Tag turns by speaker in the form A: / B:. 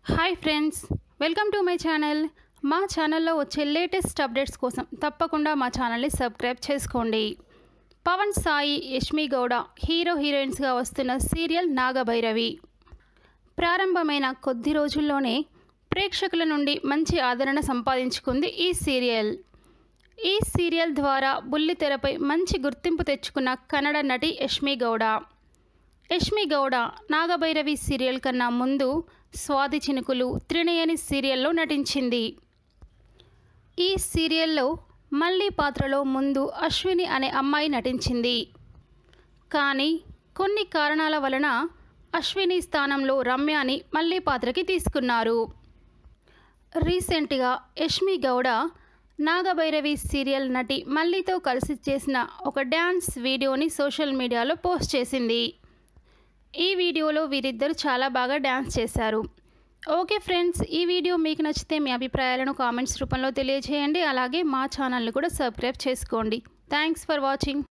A: hi friends welcome to my channel మా ఛానల్లో వచ్చే లేటెస్ట్ అప్డేట్స్ కోసం తప్పకుండా మా ఛానల్ని సబ్స్క్రైబ్ చేసుకోండి పవన్ సాయి యష్మి గౌడ హీరో హీరోయిన్స్గా వస్తున్న సీరియల్ నాగభైరవి ప్రారంభమైన కొద్ది రోజుల్లోనే ప్రేక్షకుల నుండి మంచి ఆదరణ సంపాదించుకుంది ఈ సీరియల్ ఈ సీరియల్ ద్వారా బుల్లితెరపై మంచి గుర్తింపు తెచ్చుకున్న కన్నడ నటి యష్మి గౌడ యష్మి గౌడ నాగభైరవి సీరియల్ కన్నా ముందు స్వాతి చినుకులు త్రినయని సీరియల్లో నటించింది ఈ సీరియల్లో మళ్ళీ పాత్రలో ముందు అశ్విని అనే అమ్మాయి నటించింది కానీ కొన్ని కారణాల వలన అశ్విని స్థానంలో రమ్యాని మళ్ళీ పాత్రకి తీసుకున్నారు రీసెంట్గా యష్మి గౌడ నాగభైరవి సీరియల్ నటి మల్లితో కలిసి చేసిన ఒక డ్యాన్స్ వీడియోని సోషల్ మీడియాలో పోస్ట్ చేసింది ఈ వీడియోలో వీరిద్దరు చాలా బాగా డ్యాన్స్ చేశారు ఓకే ఫ్రెండ్స్ ఈ వీడియో మీకు నచ్చితే మీ అభిప్రాయాలను కామెంట్స్ రూపంలో తెలియజేయండి అలాగే మా ఛానల్ని కూడా సబ్స్క్రైబ్ చేసుకోండి థ్యాంక్స్ ఫర్ వాచింగ్